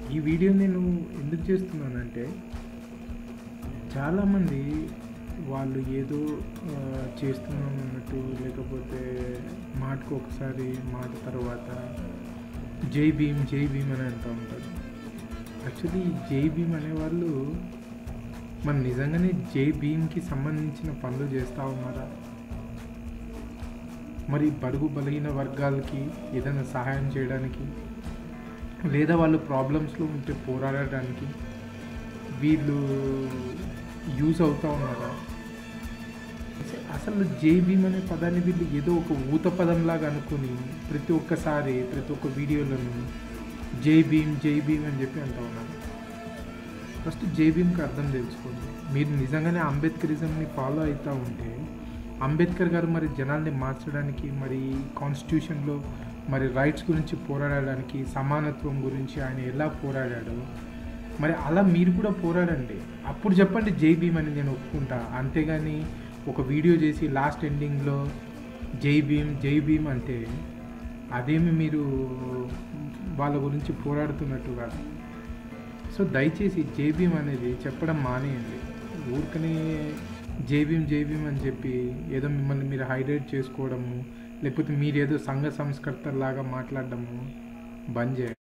ఈ వీడియో నేను ఎందుకు చేస్తున్నానంటే చాలామంది వాళ్ళు ఏదో ఆ, చేస్తున్నాం అన్నట్టు లేకపోతే మాటకు ఒకసారి మాట తర్వాత జై భీమ్ జై భీమ్ అని అంటూ ఉంటారు యాక్చువల్లీ ఈ జై భీమ్ అనేవాళ్ళు మన నిజంగానే జై భీమ్కి సంబంధించిన పనులు చేస్తూ ఉన్నారా మరి బడుగు బలహీన వర్గాలకి ఏదైనా సహాయం చేయడానికి లేదా వాళ్ళు ప్రాబ్లమ్స్లో ఉంటే పోరాడడానికి వీళ్ళు యూజ్ అవుతూ ఉన్నారా అస- అసలు జై భీమ్ అనే పదాన్ని వీళ్ళు ఏదో ఒక ఊత పదంలాగా అనుకుని ప్రతి ఒక్కసారి ప్రతి ఒక్క వీడియోలను జై భీమ్ జై భీమ్ అని చెప్పి అంటూ ఉన్నారు ఫస్ట్ జై భీమ్కి అర్థం తెలుసుకోండి మీరు నిజంగానే అంబేద్కరిజంని ఫాలో అవుతూ ఉంటే అంబేద్కర్ గారు మరి జనాల్ని మార్చడానికి మరి కాన్స్టిట్యూషన్లో మరి రైట్స్ గురించి పోరాడడానికి సమానత్వం గురించి ఆయన ఎలా పోరాడాడో మరి అలా మీరు కూడా పోరాడండి అప్పుడు చెప్పండి జై భీమ్ అని నేను ఒప్పుకుంటా అంతేగాని ఒక వీడియో చేసి లాస్ట్ ఎండింగ్లో జై భీమ్ జై భీమ్ అంటే అదేమి మీరు వాళ్ళ గురించి పోరాడుతున్నట్టు కాదు సో దయచేసి జై భీమ్ అనేది చెప్పడం మానేయండి ఊరికనే జై భీమ్ జై భీమ్ అని చెప్పి ఏదో మిమ్మల్ని మీరు హైలైట్ చేసుకోవడము లేకపోతే మీరు ఏదో సంఘ సంస్కర్తలాగా మాట్లాడడము బంద్ చేయండి